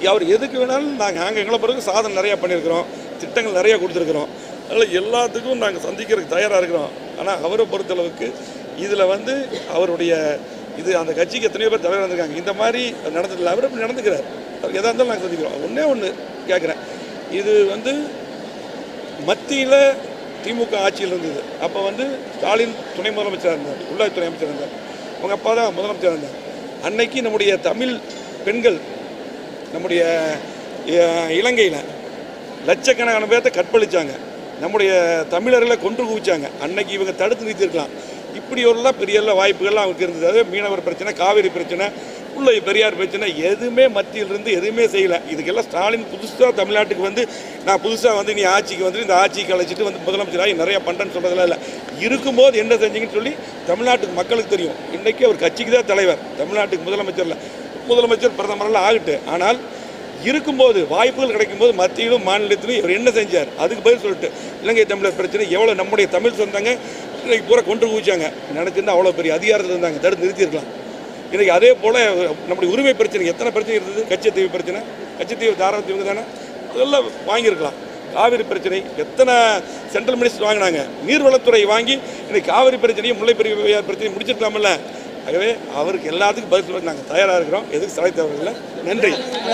அவர் எதுக்கு வேணாலும் நாங்கள் நாங்கள் எங்களை பிறகு சாதனை நிறையா பண்ணியிருக்கிறோம் திட்டங்கள் நிறையா கொடுத்துருக்குறோம் அதனால் எல்லாத்துக்கும் நாங்கள் சந்திக்கிறதுக்கு தயாராக இருக்கிறோம் ஆனால் அவரை பொறுத்தளவுக்கு இதில் வந்து அவருடைய இது அந்த கட்சிக்கு எத்தனையோ பேர் தலைவர் வந்திருக்காங்க இந்த மாதிரி நடந்ததில்லை அவர் இப்படி நடந்துக்கிறார் அவர் எதாக இருந்தாலும் நாங்கள் சந்திக்கிறோம் ஒன்றே ஒன்று கேட்குறேன் இது வந்து மத்தியில் திமுக ஆட்சியில் இருந்தது அப்போ வந்து ஸ்டாலின் துணை முதலமைச்சராக இருந்தார் உள்ளாட்சித்துறை அமைச்சர் இருந்தார் அவங்க அப்பா தான் முதலமைச்சராக இருந்தார் அன்னைக்கு நம்முடைய தமிழ் பெண்கள் நம்முடைய அஹ், இலங்கையில் லட்சக்கணக்கான பேர்த்த கற்பழிச்சாங்க நம்முடைய தமிழர்களை கொன்று குவிச்சாங்க அன்னைக்கு இவங்க தடுத்து நிறுத்திருக்கலாம் இப்படி எல்லாம் பெரிய எல்லாம் வாய்ப்புகள்லாம் அவருக்கு இருந்தது அதே மீனவர் பிரச்சனை காவிரி பிரச்சனை உள்ள பெரியார் பிரச்சனை எதுவுமே மத்தியிலிருந்து எதுவுமே செய்யலை இதுக்கெல்லாம் ஸ்டாலின் புதுசாக தமிழ்நாட்டுக்கு வந்து நான் புதுசாக வந்து நீ ஆட்சிக்கு வந்து இந்த ஆட்சிக்கு அழைச்சிட்டு வந்து முதலமைச்சராகி நிறைய பண்ணுறேன்னு சொல்கிறதுல இல்லை இருக்கும்போது என்ன செஞ்சீங்கன்னு சொல்லி தமிழ்நாட்டுக்கு மக்களுக்கு தெரியும் இன்றைக்கி அவர் கட்சிக்கு தான் தலைவர் தமிழ்நாட்டுக்கு முதலமைச்சரில் முதலமைச்சர் பிரதமரெல்லாம் ஆகட்டு ஆனால் இருக்கும்போது வாய்ப்புகள் கிடைக்கும்போது மத்தியிலும் மாநிலத்திலும் இவர் என்ன செஞ்சார் அதுக்கு பதில் சொல்லிட்டு இலங்கை தமிழர் பிரச்சனை எவ்வளோ நம்முடைய தமிழ் சொந்தங்க இன்னைக்கு பூரா கொண்டு குவிச்சாங்க நினச்சிருந்தா அவ்வளோ பெரிய அதிகாரத்தில் இருந்தாங்க தடுத்து நிறுத்தியிருக்கலாம் இன்னைக்கு அதே போல் நம்முடைய உரிமை பிரச்சனை எத்தனை பிரச்சனை இருந்தது கச்சத்தீவு பிரச்சனை கச்சத்தீவு தாராளத்து இவங்க தானே அதெல்லாம் வாங்கியிருக்கலாம் காவிரி பிரச்சனை எத்தனை சென்ட்ரல் மினிஸ்டர் வாங்கினாங்க நீர்வளத்துறை வாங்கி இன்னைக்கு காவிரி பிரச்சனையும் முல்லை பெரியார் பிரச்சனையும் முடிச்சிருக்கலாம்ல ஆகவே அவருக்கு எல்லாத்துக்கும் பதில் சொல்ல நாங்கள் தயாராக இருக்கிறோம் எதுக்கு சளைத்தவர்கள நன்றி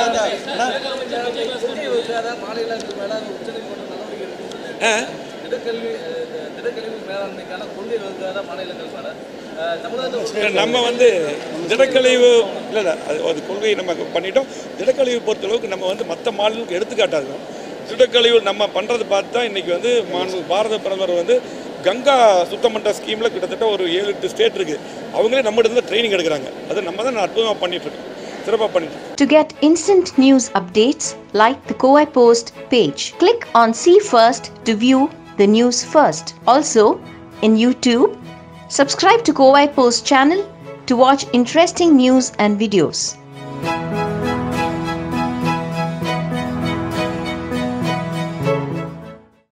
மாநிலங்கள் மேல உச்சநீதிமன்ற நடவடிக்கை எடுக்கும் ஆ திடக்கல்வி அஹ், திடக்கழிவு மேலாண்மைக்கான கொள்கை வகுக்காத மாநிலங்கள் மேல அஹ், தமிழகத்தை நம்ம வந்து திடக்கழிவு இல்லை இல்லை அது அது கொள்கையை நம்ம பண்ணிட்டோம் திடக்கழிவு பொறுத்தளவுக்கு நம்ம வந்து மற்ற மாநிலங்களுக்கு எடுத்துக்காட்டாக இருக்கோம் திடக்கழிவு நம்ம பண்ணுறது பார்த்து தான் இன்றைக்கி வந்து மாண்பு பாரத பிரதமர் வந்து கங்கா சுத்தம் பண்ணுற ஸ்கீமில் கிட்டத்தட்ட ஒரு ஏழு எட்டு ஸ்டேட் இருக்குது அவங்களே நம்ம இருந்து ட்ரைனிங் எடுக்கிறாங்க அது நம்ம தான் அற்புதமாக பண்ணிகிட்ருக்கோம் சிறப்பாக பண்ணிட்டு இருக்கோம். To get instant news updates, like the Kowai Post page. Click on See First to view the news first. Also, in YouTube, subscribe to Kowai Post channel to watch interesting news and videos.